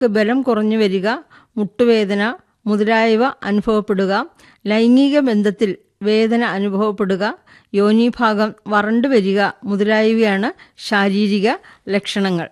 ബലം കുറഞ്ഞു വരിക മുട്ടുവേദന മുതലായവ അനുഭവപ്പെടുക ലൈംഗിക ബന്ധത്തിൽ വേദന അനുഭവപ്പെടുക യോനിഭാഗം വറണ്ടു വരിക മുതലായവയാണ് ശാരീരിക ലക്ഷണങ്ങൾ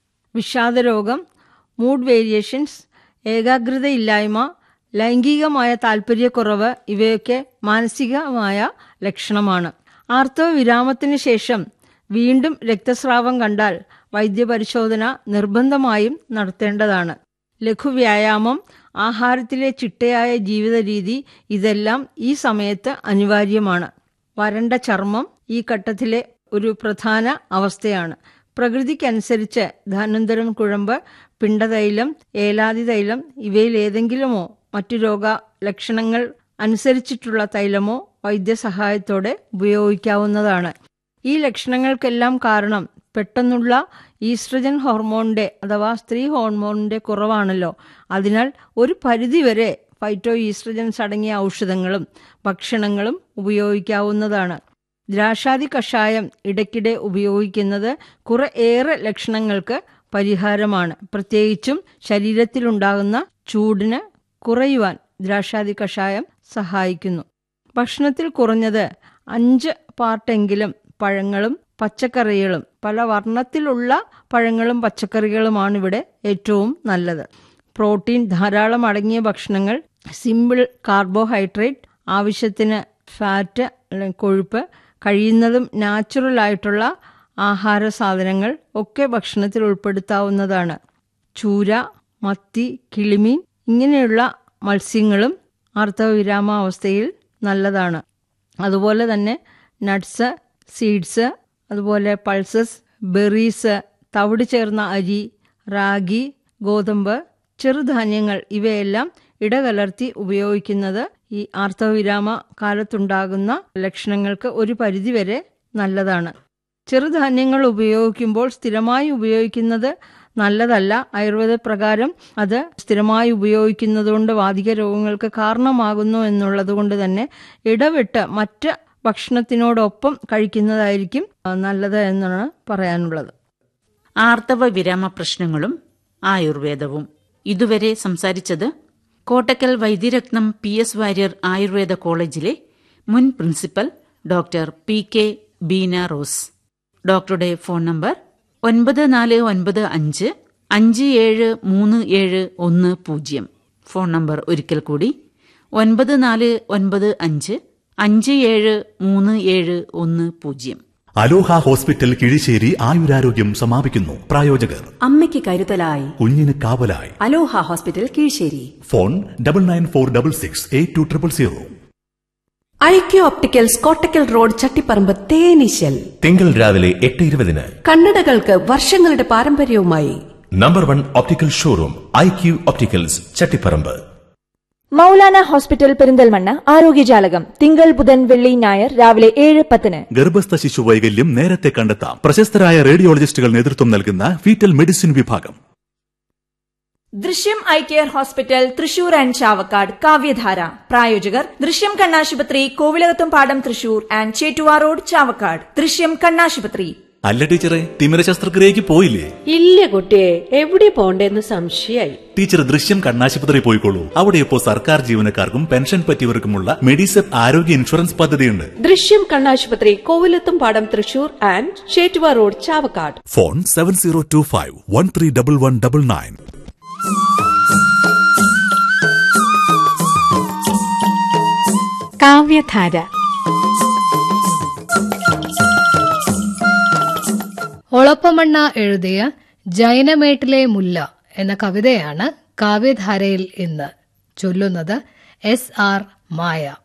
വിഷാദരോഗം മൂഡ് വേരിയേഷൻസ് ഏകാഗ്രതയില്ലായ്മ ലൈംഗികമായ താൽപ്പര്യക്കുറവ് ഇവയൊക്കെ മാനസികമായ ലക്ഷണമാണ് ആർത്തവ വിരാമത്തിന് ശേഷം വീണ്ടും രക്തസ്രാവം കണ്ടാൽ വൈദ്യപരിശോധന നിർബന്ധമായും നടത്തേണ്ടതാണ് ലഘുവ്യായാമം ആഹാരത്തിലെ ചിട്ടയായ ജീവിത രീതി ഇതെല്ലാം ഈ സമയത്ത് അനിവാര്യമാണ് വരണ്ട ചർമ്മം ഈ ഘട്ടത്തിലെ ഒരു പ്രധാന അവസ്ഥയാണ് പ്രകൃതിക്കനുസരിച്ച് ധാന്വന്തരം കുഴമ്പ് പിണ്ടതൈലം ഏലാതി തൈലം ഇവയിൽ ഏതെങ്കിലുമോ മറ്റു രോഗ ലക്ഷണങ്ങൾ അനുസരിച്ചിട്ടുള്ള തൈലമോ വൈദ്യസഹായത്തോടെ ഉപയോഗിക്കാവുന്നതാണ് ഈ ലക്ഷണങ്ങൾക്കെല്ലാം കാരണം പെട്ടെന്നുള്ള ഈസ്ട്രജൻ ഹോർമോണിന്റെ അഥവാ സ്ത്രീ ഹോർമോണിന്റെ കുറവാണല്ലോ അതിനാൽ ഒരു പരിധിവരെ ഫൈറ്റോ ഈസ്ട്രജൻസ് അടങ്ങിയ ഔഷധങ്ങളും ഭക്ഷണങ്ങളും ഉപയോഗിക്കാവുന്നതാണ് ദ്രാക്ഷാദി കഷായം ഇടയ്ക്കിടെ ഉപയോഗിക്കുന്നത് കുറെ ഏറെ ലക്ഷണങ്ങൾക്ക് പരിഹാരമാണ് പ്രത്യേകിച്ചും ശരീരത്തിലുണ്ടാകുന്ന ചൂടിന് കുറയുവാൻ ദ്രാക്ഷാദി കഷായം സഹായിക്കുന്നു ഭക്ഷണത്തിൽ കുറഞ്ഞത് അഞ്ച് പാർട്ടെങ്കിലും പഴങ്ങളും പച്ചക്കറികളും പല വർണ്ണത്തിലുള്ള പഴങ്ങളും പച്ചക്കറികളുമാണ് ഇവിടെ ഏറ്റവും നല്ലത് പ്രോട്ടീൻ ധാരാളം അടങ്ങിയ ഭക്ഷണങ്ങൾ സിമ്പിൾ കാർബോഹൈഡ്രേറ്റ് ആവശ്യത്തിന് ഫാറ്റ് അല്ലെങ്കിൽ കൊഴുപ്പ് കഴിയുന്നതും നാച്ചുറൽ ആയിട്ടുള്ള ആഹാര സാധനങ്ങൾ ഒക്കെ ഭക്ഷണത്തിൽ ഉൾപ്പെടുത്താവുന്നതാണ് ചൂര മത്തി കിളിമീൻ ഇങ്ങനെയുള്ള മത്സ്യങ്ങളും ആർത്തവവിരാമാവസ്ഥയിൽ നല്ലതാണ് അതുപോലെ തന്നെ നട്ട്സ് സീഡ്സ് അതുപോലെ പൾസസ് ബെറീസ് തവിട് ചേർന്ന അരി റാഗി ഗോതമ്പ് ചെറുധാന്യങ്ങൾ ഇവയെല്ലാം ഇടകലർത്തി ഉപയോഗിക്കുന്നത് ഈ ആർത്തവവിരാമ കാലത്തുണ്ടാകുന്ന ലക്ഷണങ്ങൾക്ക് ഒരു പരിധിവരെ നല്ലതാണ് ചെറുധാന്യങ്ങൾ ഉപയോഗിക്കുമ്പോൾ സ്ഥിരമായി ഉപയോഗിക്കുന്നത് നല്ലതല്ല ആയുർവേദ പ്രകാരം അത് സ്ഥിരമായി ഉപയോഗിക്കുന്നതുകൊണ്ട് വാതിക രോഗങ്ങൾക്ക് കാരണമാകുന്നു എന്നുള്ളത് കൊണ്ട് തന്നെ ഇടവിട്ട് മറ്റ് ഭക്ഷണത്തിനോടൊപ്പം കഴിക്കുന്നതായിരിക്കും നല്ലത് എന്നാണ് പറയാനുള്ളത് ആർത്തവ വിരാമ പ്രശ്നങ്ങളും ആയുർവേദവും ഇതുവരെ സംസാരിച്ചത് കോട്ടക്കൽ വൈദ്യരത്നം പി എസ് വാര്യർ ആയുർവേദ കോളേജിലെ മുൻ principal doctor P K Beena Rose ഡോക്ടറുടെ ഫോൺ നമ്പർ ഒൻപത് നാല് ഒൻപത് അഞ്ച് അഞ്ച് ഏഴ് മൂന്ന് ഏഴ് ഒന്ന് പൂജ്യം ഫോൺ നമ്പർ ഒരിക്കൽ കൂടി ഒൻപത് നാല് ഒൻപത് അഞ്ച് അഞ്ച് ഏഴ് മൂന്ന് ഏഴ് ഒന്ന് പൂജ്യം അലോഹ ഹോസ്പിറ്റൽ കിഴിശ്ശേരി ആയുരാരോഗ്യം സമാപിക്കുന്നു പ്രായോജകർ അമ്മയ്ക്ക് കരുതലായി കുഞ്ഞിന് കാവലായി Aloha hospital Keezhissery phone double nine four double six eight two triple zero IQ opticals Kottakkal road Chattiparamba തേനീശൽ തിങ്കൾ രാവിലെ എട്ട് ഇരുപതിന് കണ്ണടകൾക്ക് വർഷങ്ങളുടെ പാരമ്പര്യവുമായി number one optical showroom I Q opticals Chattiparamba Moulana hospital Perinthalmanna ആരോഗ്യജാലകം തിങ്കൾ ബുധൻ വെള്ളി ഞായർ രാവിലെ ഏഴ് പത്തിന് ഗർഭസ്ഥ ശിശു വൈകല്യം നേരത്തെ കണ്ടെത്താം പ്രശസ്തരായ റേഡിയോളജിസ്റ്റുകൾ നേതൃത്വം നൽകുന്ന ഫീറ്റൽ മെഡിസിൻ വിഭാഗം Drishyam eye care hospital Thrissur and Chavakkad Kavyadhara പ്രായോജകർ ദൃശ്യം കണ്ണാശുപത്രി കോവിലകത്തും പാടം തൃശൂർ ആൻഡ് ചേറ്റുവാ റോഡ് ചാവക്കാട് ദൃശ്യം കണ്ണാശുപത്രി അല്ല ടീച്ചറെ തിമിര ശസ്ത്രക്രിയക്ക് പോയില്ലേ ഇല്ല കുട്ടിയെ എവിടെ പോണ്ടേന്ന് സംശയായി ടീച്ചർ ദൃശ്യം കണ്ണാശുപത്രി പോയിക്കോളൂ അവിടെ ഇപ്പോൾ സർക്കാർ ജീവനക്കാർക്കും പെൻഷൻ പറ്റിയവർക്കുമുള്ള മെഡിസെപ്പ് ആരോഗ്യ ഇൻഷുറൻസ് പദ്ധതിയുണ്ട് ദൃശ്യം കണ്ണാശുപത്രി Kovilakathum Padam Thrissur and Chettuva road Chavakkad phone seven zero two five one three double one double nine Kavyadhara Olappamanna എഴുതിയ ജൈനമേട്ടിലെ മുല്ല എന്ന കവിതയാണ് കാവ്യധാരയിൽ ഇന്ന് ചൊല്ലുന്നത് എസ് ആർ മായ